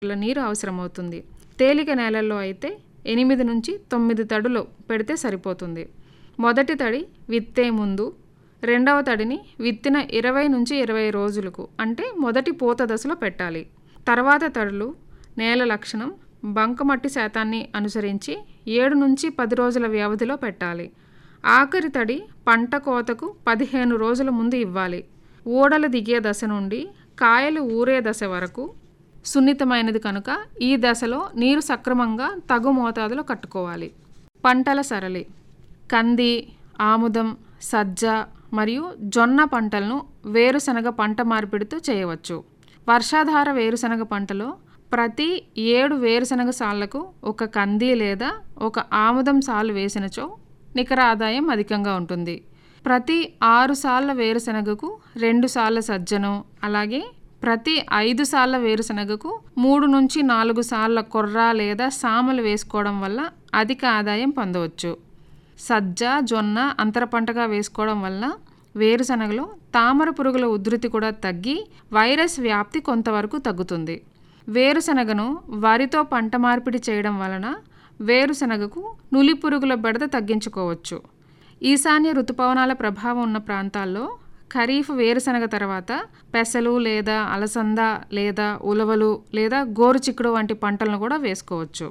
నీరు అవసరమవుతుంది తేలిక నేలల్లో అయితే ఎనిమిది నుంచి తొమ్మిది తడులు పెడితే సరిపోతుంది మొదటి తడి విత్తే ముందు రెండవ తడిని విత్తిన ఇరవై నుంచి ఇరవై రోజులకు అంటే మొదటి పూత దశలో పెట్టాలి తర్వాత తడులు నేల లక్షణం బంకమట్టి శాతాన్ని అనుసరించి ఏడు నుంచి పది రోజుల వ్యవధిలో పెట్టాలి ఆఖరి తడి పంట కోతకు పదిహేను రోజుల ముందు ఇవ్వాలి ఊడలు దిగే దశ నుండి కాయలు ఊరే దశ వరకు సున్నితమైనది కనుక ఈ దశలో నీరు సక్రమంగా తగు మోతాదులో కట్టుకోవాలి పంటల సరళి కంది ఆముదం సజ్జ మరియు జొన్న పంటలను వేరుశనగ పంట మార్పిడితో చేయవచ్చు వర్షాధార వేరుశనగ పంటలో ప్రతి ఏడు వేరుశనగ సాళ్లకు ఒక కంది లేదా ఒక ఆముదం సాలు వేసినచో నికర ఆదాయం అధికంగా ఉంటుంది ప్రతి ఆరు సార్ల వేరుశనగకు రెండు సార్ల సజ్జను అలాగే ప్రతి ఐదు సార్ల వేరుశనగకు మూడు నుంచి నాలుగు సార్ల కొర్ర లేదా సామలు వేసుకోవడం వల్ల అధిక ఆదాయం పొందవచ్చు సజ్జ జొన్న అంతర పంటగా వేసుకోవడం వల్ల వేరుశనగలో తామర పురుగుల ఉధృతి కూడా తగ్గి వైరస్ వ్యాప్తి కొంతవరకు తగ్గుతుంది వేరుశనగను వరితో పంట మార్పిడి చేయడం వలన వేరుశనగకు నులి పురుగుల బెడద తగ్గించుకోవచ్చు ఈశాన్య ఋతుపవనాల ప్రభావం ఉన్న ప్రాంతాల్లో ఖరీఫ్ వేరుశనగ తర్వాత పెసలు లేదా అలసంద లేదా ఉలవలు లేదా గోరుచిక్కుడు వంటి పంటలను కూడా వేసుకోవచ్చు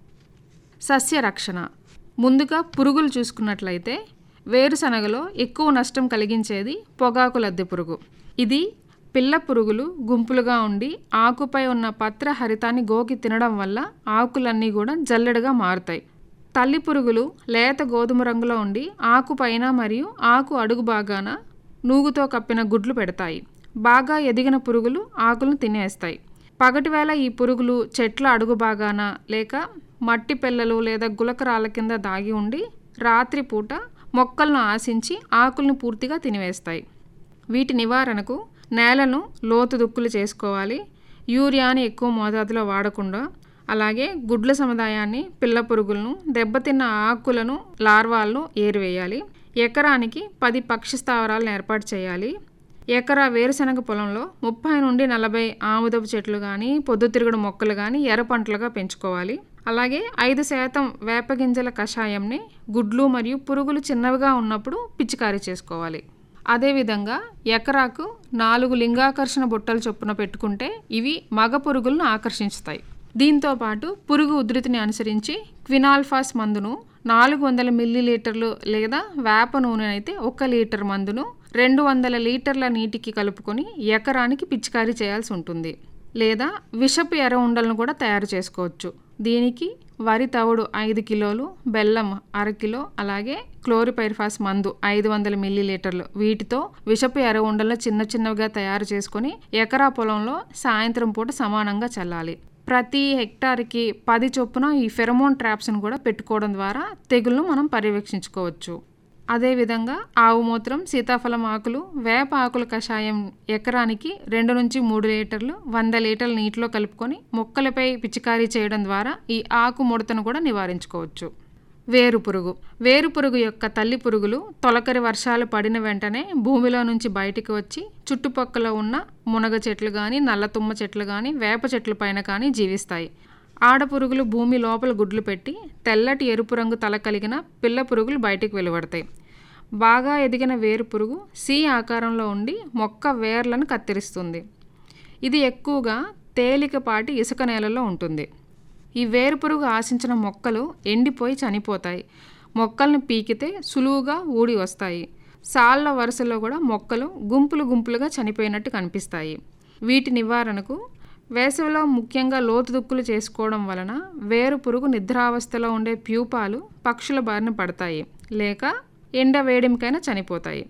సస్య రక్షణ ముందుగా పురుగులు చూసుకున్నట్లయితే వేరుశనగలో ఎక్కువ నష్టం కలిగించేది పొగాకు లద్దె పురుగు ఇది పిల్ల పురుగులు గుంపులుగా ఉండి ఆకుపై ఉన్న పత్ర హరితాన్ని గోకి తినడం వల్ల ఆకులన్నీ కూడా జల్లెడగా మారుతాయి తల్లి పురుగులు లేత గోధుమ రంగులో ఉండి ఆకు పైన మరియు ఆకు అడుగు భాగాన నూగుతో కప్పిన గుడ్లు పెడతాయి బాగా ఎదిగిన పురుగులు ఆకులను తినేస్తాయి పగటివేళ ఈ పురుగులు చెట్ల అడుగు భాగాన లేక మట్టి పిల్లలు లేదా గులకరాల కింద దాగి ఉండి రాత్రిపూట మొక్కలను ఆశించి ఆకులను పూర్తిగా తినివేస్తాయి వీటి నివారణకు నేలను లోతు దుక్కులు చేసుకోవాలి యూరియాని ఎక్కువ మోతాదులో వాడకుండా అలాగే గుడ్ల సముదాయాన్ని పిల్ల పురుగులను దెబ్బతిన్న ఆకులను లార్వాలను ఏరివేయాలి ఎకరానికి పది పక్షి స్థావరాలను ఏర్పాటు చేయాలి ఎకరా వేరుశనగ పొలంలో ముప్పై నుండి నలభై ఆముదపు చెట్లు కానీ పొద్దుతిరుగుడు మొక్కలు కానీ ఎర్ర పంటలుగా పెంచుకోవాలి అలాగే ఐదు శాతం వేపగింజల కషాయంని గుడ్లు మరియు పురుగులు చిన్నవిగా ఉన్నప్పుడు పిచికారీ చేసుకోవాలి అదేవిధంగా ఎకరాకు నాలుగు లింగాకర్షణ బుట్టలు చొప్పున పెట్టుకుంటే ఇవి మగ పురుగులను ఆకర్షిస్తాయి దీంతో పాటు పురుగు ఉధృతిని అనుసరించి క్వినాల్ఫాస్ మందును నాలుగు వందల మిల్లీలీటర్లు లేదా వేప నూనె అయితే ఒక లీటర్ మందును రెండు వందల లీటర్ల నీటికి కలుపుకొని ఎకరానికి పిచికారీ చేయాల్సి ఉంటుంది లేదా విషపు ఎర్ర ఉండలను కూడా తయారు చేసుకోవచ్చు దీనికి వరి తవుడు ఐదు కిలోలు బెల్లం అరకిలో అలాగే క్లోరిపైర్ఫాస్ మందు ఐదు వందల మిల్లీలీటర్లు వీటితో విషపు ఎర్ర ఉండలను చిన్న చిన్నవిగా తయారు చేసుకొని ఎకరా పొలంలో సాయంత్రం పూట సమానంగా చల్లాలి ప్రతి హెక్టార్కి పది చొప్పున ఈ ఫెరమోన్ ట్రాప్స్ను కూడా పెట్టుకోవడం ద్వారా తెగులను మనం పర్యవేక్షించుకోవచ్చు అదేవిధంగా ఆవు మూత్రం సీతాఫలం ఆకులు వేప ఆకుల కషాయం ఎకరానికి రెండు నుంచి మూడు లీటర్లు వంద లీటర్ల నీటిలో కలుపుకొని మొక్కలపై పిచికారీ చేయడం ద్వారా ఈ ఆకు ముడతను కూడా నివారించుకోవచ్చు వేరు పురుగు వేరు పురుగు యొక్క తల్లి పురుగులు తొలకరి వర్షాలు పడిన వెంటనే భూమిలో నుంచి బయటికి వచ్చి చుట్టుపక్కల ఉన్న మునగ చెట్లు కానీ నల్ల తుమ్మ చెట్లు కానీ వేప చెట్ల పైన కానీ జీవిస్తాయి ఆడపురుగులు భూమి లోపల గుడ్లు పెట్టి తెల్లటి ఎరుపు రంగు తల కలిగిన పిల్ల పురుగులు బయటికి వెలువడతాయి బాగా ఎదిగిన వేరు పురుగు సి ఆకారంలో ఉండి మొక్క వేర్లను కత్తిరిస్తుంది ఇది ఎక్కువగా తేలికపాటి ఇసుక నేలలో ఉంటుంది ఈ వేరు పురుగు ఆశించిన మొక్కలు ఎండిపోయి చనిపోతాయి మొక్కలను పీకితే సులువుగా ఊడి వస్తాయి సాళ్ళ వరుసలో కూడా మొక్కలు గుంపులు గుంపులుగా చనిపోయినట్టు కనిపిస్తాయి వీటి నివారణకు వేసవిలో ముఖ్యంగా లోతు దుక్కులు చేసుకోవడం వలన వేరు పురుగు నిద్రావస్థలో ఉండే ప్యూపాలు పక్షుల బారిన పడతాయి లేక ఎండ వేడిమికైనా చనిపోతాయి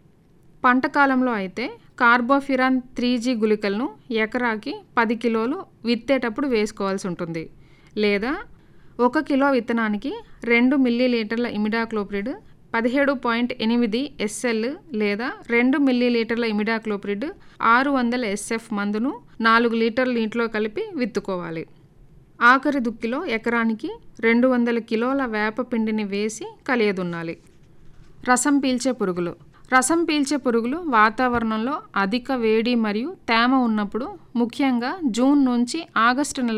పంట కాలంలో అయితే కార్బోఫిరాన్ త్రీ జీ గుళికలను ఎకరాకి పది కిలోలు విత్తేటప్పుడు వేసుకోవాల్సి ఉంటుంది లేదా ఒక కిలో విత్తనానికి రెండు మిల్లీ లీటర్ల ఇమిడాక్లోప్రిడ్ పదిహేడు పాయింట్ ఎనిమిది ఎస్ఎల్ లేదా రెండు మిల్లీ లీటర్ల ఇమిడాక్లోప్రిడ్ ఆరు వందల ఎస్ఎఫ్ మందును నాలుగు లీటర్ల నీటిలో కలిపి విత్తుకోవాలి ఆఖరి దుక్కిలో ఎకరానికి రెండు వందల కిలోల వేప పిండిని వేసి కలియదున్నాలి రసం పీల్చే పురుగులు రసం పీల్చే పురుగులు వాతావరణంలో అధిక వేడి మరియు తేమ ఉన్నప్పుడు ముఖ్యంగా జూన్ నుంచి ఆగస్టు నెల